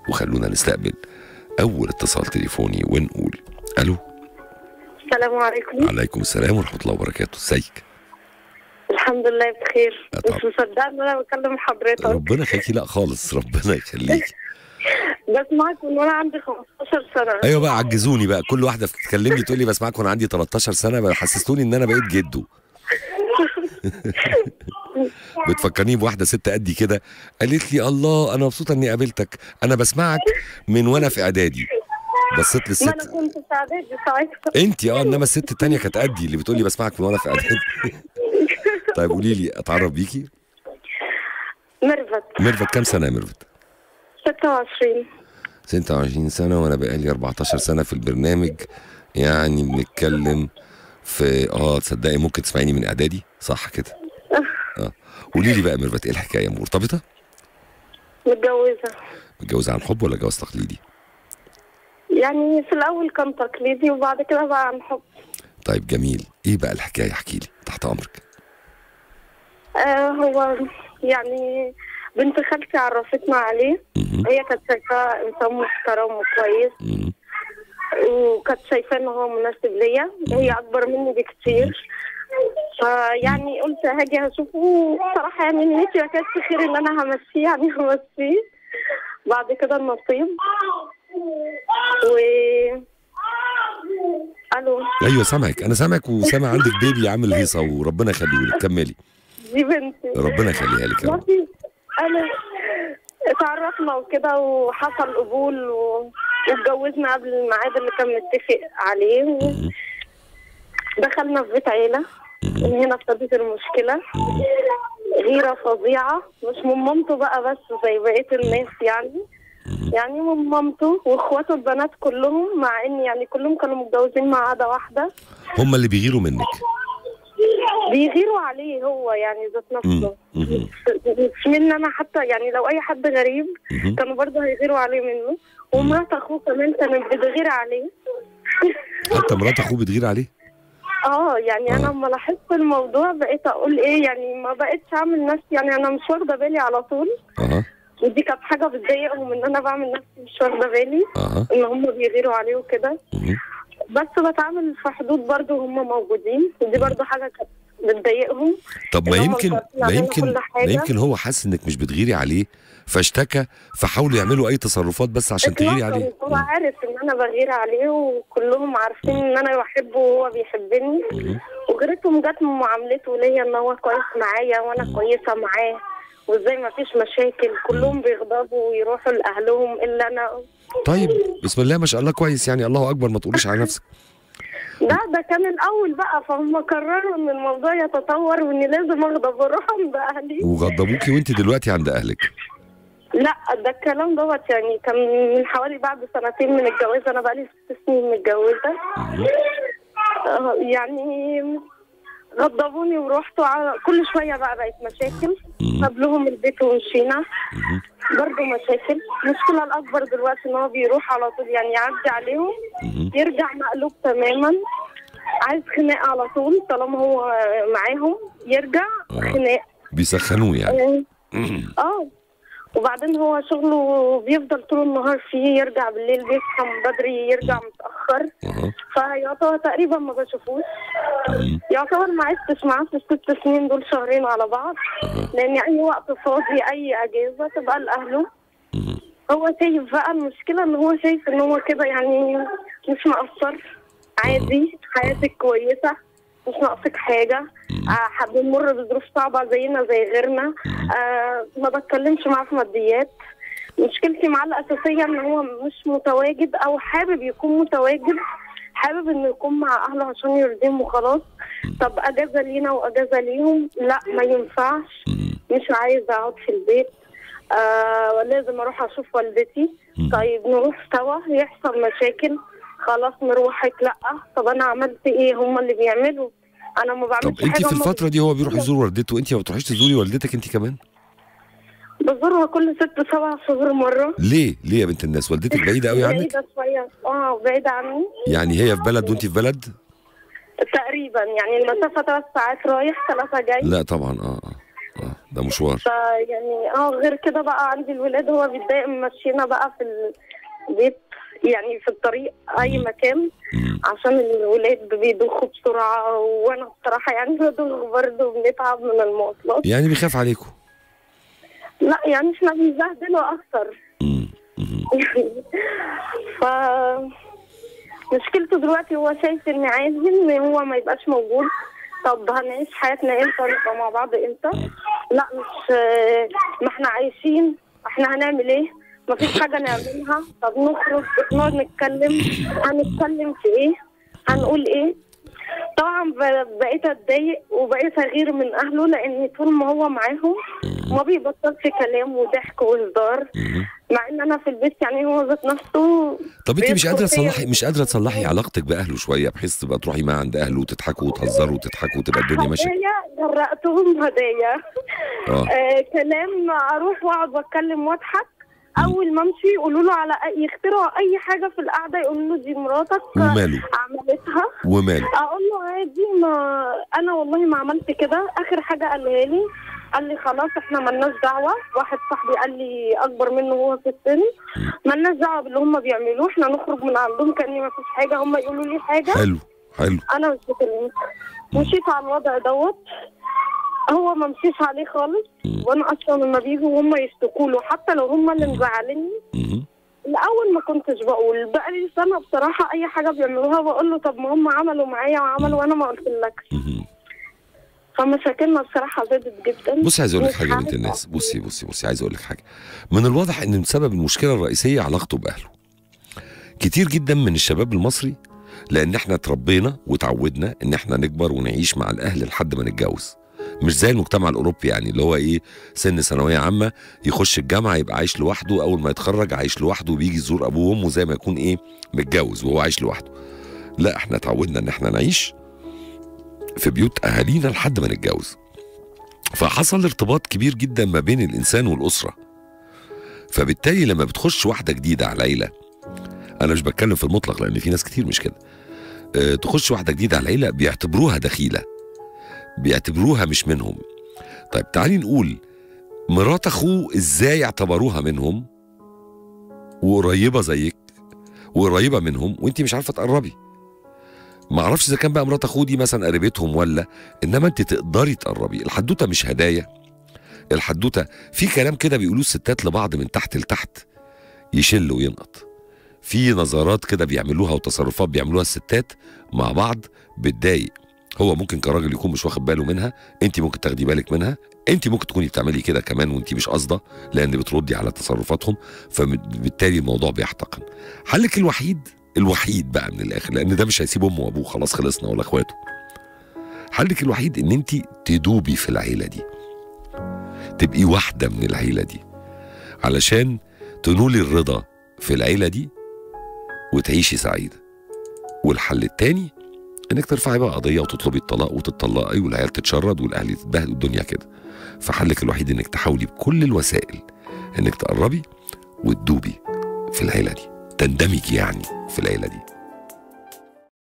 وخلونا نستقبل اول اتصال تليفوني ونقول الو السلام عليكم عليكم السلام ورحمه الله وبركاته ازيك الحمد لله بخير أه طبعا. مش مصدقه ان انا بكلم حضرتك ربنا يخليكي لا خالص ربنا يخليك بسمعك من وانا عندي 15 سنه ايوه بقى عجزوني بقى كل واحده بتكلمني تقول لي بسمعك وانا عندي 13 سنه بقى حسستوني ان انا بقيت جده بتفكرني بواحده ست قدي كده قالت لي الله انا مبسوطه اني قابلتك انا بسمعك من وانا في اعدادي بصيت ما انا للست كنت في اعدادي ساعتها انت اه انما الست التانية كانت قدي اللي بتقول لي بسمعك من وانا في اعدادي طيب قولي لي اتعرف بيكي ميرفت ميرفت كام سنه يا ميرفت 26 26 سنه وانا بقالي 14 سنه في البرنامج يعني بنتكلم في اه تصدقي ممكن تسمعيني من اعدادي صح كده اه قولي لي بقى يا ميرفت ايه الحكايه مرتبطه متجوزه متجوزه عن حب ولا جواز تقليدي يعني في الاول كان تقليدي وبعد كده بقى عن حب طيب جميل ايه بقى الحكايه احكي لي تحت امرك آه هو يعني بنت خالتي عرفتنا عليه مهم. هي كانت شايفاه انسان محترم وكويس مهم. وكانت شايفاه ان هو مناسب ليا هي اكبر مني بكتير فيعني قلت هاجي هشوفه بصراحه يعني نيتي ما كانتش خير ان انا همشيه يعني همشيه بعد كده النصيب و الو ايوه سامعك انا سامعك وسامع عندك بيبي عامل هيصه وربنا يخليه لك كملي دي بنتي ربنا يخليها لك يا ما رب في انا اتعرفنا وكده وحصل قبول و... واتجوزنا قبل الميعاد اللي كان متفق عليه مهم. دخلنا في بيت عيلة من هنا ابتدت المشكلة غيرة فظيعة مش من مامته بقى بس زي بقية الناس يعني يعني من مامته واخواته البنات كلهم مع ان يعني كلهم كانوا متجوزين مع عادة واحدة هم اللي بيغيروا منك بيغيروا عليه هو يعني ذات نفسه مهم. مش مني انا حتى يعني لو اي حد غريب مهم. كانوا برضه هيغيروا عليه منه ومرات اخوه كمان كانت بتغير عليه حتى مرات اخوه بتغير عليه اه يعني انا آه. لما لاحظت الموضوع بقيت اقول ايه يعني ما بقتش اعمل نفسي يعني انا مش واخده بالي على طول اها ودي كانت حاجه بتضايقهم ان انا بعمل نفسي مش واخده بالي اها ان هم بيغيروا عليه وكده مهم. بس بتعامل في حدود برضه هم موجودين ودي برضه حاجه كانت بتضايقهم طب ما إن هم يمكن مكررين ما علينا يمكن كل حاجة. ما يمكن هو حاسس انك مش بتغيري عليه فاشتكى فحاولوا يعملوا اي تصرفات بس عشان تغيري إطلاقاً. عليه هو عارف ان انا بغير عليه وكلهم عارفين ان انا بحبه وهو بيحبني مهم. وغيرتهم جت من معاملته ليا ان هو كويس معايا وانا كويسه معاه وازاي ما فيش مشاكل كلهم بيغضبوا ويروحوا لاهلهم الا انا طيب بسم الله ما شاء الله كويس يعني الله اكبر ما تقوليش على نفسك ده ده كان الاول بقى فهم قرروا ان الموضوع يتطور واني لازم اغضب واروح عند اهلي وغضبوكي وانت دلوقتي عند اهلك لا ده الكلام دوت يعني كان من حوالي بعد سنتين من الجواز انا بقالي ست سنين متجوزه مهم. آه، يعني غضبوني ورحت وع- كل شويه بقى بقت مشاكل مم. ساب لهم البيت ومشينا مهم. برضه مشاكل المشكله الاكبر دلوقتي ان هو بيروح على طول يعني يعدي عليهم مهم. يرجع مقلوب تماما عايز خناق على طول طالما هو معاهم يرجع آه. خناق بيسخنوه يعني اه وبعدين هو شغله بيفضل طول النهار فيه يرجع بالليل بيصحى من بدري يرجع متأخر اها فيعتبر تقريبا ما بشوفوش مهم. يعتبر ما عشتش معاه في الست سنين دول شهرين على بعض أها. لان اي وقت فاضي اي اجازه تبقى لاهله مهم. هو شايف بقى المشكله ان هو شايف ان هو كده يعني مش مقصر عادي حياتك كويسه مش ناقصك حاجه آه بنمر بظروف صعبه زينا زي غيرنا آه ما بتكلمش معاه في ماديات مشكلتي معاه الاساسيه ان هو مش متواجد او حابب يكون متواجد حابب انه يكون مع اهله عشان يرضيهم وخلاص طب اجازه لينا واجازه ليهم لا ما ينفعش مهم. مش عايزه اقعد في البيت آه لازم اروح اشوف والدتي مم. طيب نروح سوا يحصل مشاكل خلاص نروحك لا طب انا عملت ايه هم اللي بيعملوا انا ما بعملش طب انت حاجه في هم الفتره دي هو بيروح يزور والدته انت ما بتروحيش تزوري والدتك انت كمان بزورها كل ست سبع شهور مره ليه ليه يا بنت الناس والدتك بعيده قوي عنك بعيده شويه اه بعيده عني يعني هي في بلد وانت في بلد تقريبا يعني المسافه ثلاث ساعات رايح ثلاثه جاي لا طبعا اه اه اه ده مشوار فيعني اه غير كده بقى عندي الولاد هو بيتضايق ممشينا بقى في البيت يعني في الطريق اي مكان مم. عشان الولاد بيدوخوا بسرعه وانا بصراحه يعني بدوخ برضه بنتعب من المواصلات يعني بيخاف عليكم لا يعني احنا بنبهدله اكتر مم. مم. ف مشكلته دلوقتي هو شايف ان عادي ان هو ما يبقاش موجود طب هنعيش حياتنا امتى نبقى مع بعض امتى لا مش ما احنا عايشين احنا هنعمل ايه ما فيش حاجه نعملها طب نخرج نقعد نتكلم هنتكلم في ايه هنقول ايه طبعا ب- بقيت اتضايق وبقيت اغير من اهله لان طول ما هو معاهم ما بيبطلش كلام وضحك وهزار مم. مع ان انا في البيت يعني هو ذات نفسه طب انت مش بيدخل قادره فيا تصلحي مش قادره تصلحي علاقتك باهله شويه بحيث تبقى تروحي معاه عند اهله وتضحكوا وتهزروا وتضحكوا وتبقى الدنيا ماشيه هدايا غرقتهم هدايا اه آه كلام اروح واقعد واتكلم واضحك اول ما امشي يقولوا له على اي يخترعوا اي حاجه في القعده يقولوا له دي مراتك وماله عملتها وماله اقول له عادي ما انا والله ما عملت كده اخر حاجه قالها لي قال لي خلاص احنا ملناش دعوه واحد صاحبي قال لي اكبر منه هو في السن ملناش دعوه باللي هم بيعملوه احنا نخرج من عندهم كاني ما فيش حاجه هم يقولوا لي حاجه حلو حلو انا مش بكلمك مشيت على الوضع دوت هو ما مشيش عليه خالص مم. وانا اصلا لما بيجوا هم يشتكوا له حتى لو هم اللي مزعليني مم. الاول ما كنتش بقول بقى لي سنه بصراحه اي حاجه بيعملوها بقول له طب ما هم عملوا معايا وعملوا وانا ما قلتلكش مم. فمشاكلنا بصراحه زادت جدا بصي عايز اقول لك مش حاجه يا بنت عارفة. الناس بصي بصي بصي عايز اقول لك حاجه من الواضح ان سبب المشكله الرئيسيه علاقته باهله كتير جدا من الشباب المصري لان احنا اتربينا وتعودنا ان احنا نكبر ونعيش مع الاهل لحد ما نتجوز مش زي المجتمع الاوروبي يعني اللي هو ايه سن ثانويه عامه يخش الجامعه يبقى عايش لوحده اول ما يتخرج عايش لوحده وبيجي يزور ابوه وامه زي ما يكون ايه متجوز وهو عايش لوحده لا احنا اتعودنا ان احنا نعيش في بيوت اهالينا لحد ما نتجوز فحصل ارتباط كبير جدا ما بين الانسان والاسره فبالتالي لما بتخش واحده جديده على العيله انا مش بتكلم في المطلق لان في ناس كتير مش كده اه تخش واحده جديده على العيله بيعتبروها دخيله بيعتبروها مش منهم طيب تعالي نقول مرات اخوه ازاي اعتبروها منهم وقريبه زيك وقريبه منهم وانت مش عارفه تقربي ما اعرفش اذا كان بقى مرات اخوه دي مثلا قريبتهم ولا انما انت تقدري تقربي الحدوته مش هدايا الحدوته في كلام كده بيقولوه الستات لبعض من تحت لتحت يشل وينقط في نظرات كده بيعملوها وتصرفات بيعملوها الستات مع بعض بتضايق هو ممكن كراجل يكون مش واخد باله منها انت ممكن تاخدي بالك منها انت ممكن تكوني بتعملي كده كمان وانت مش قاصده لان بتردي على تصرفاتهم فبالتالي الموضوع بيحتقن حلك الوحيد الوحيد بقى من الاخر لان ده مش هيسيب امه وابوه خلاص خلصنا ولا اخواته حلك الوحيد ان انت تدوبي في العيله دي تبقي واحده من العيله دي علشان تنولي الرضا في العيله دي وتعيشي سعيده والحل التاني انك ترفعي بقى قضيه وتطلبي الطلاق وتطلقي والعيال تتشرد والاهل يتبهدلوا الدنيا كده فحلك الوحيد انك تحاولي بكل الوسائل انك تقربي وتدوبي في العيله دي تندمجي يعني في العيله دي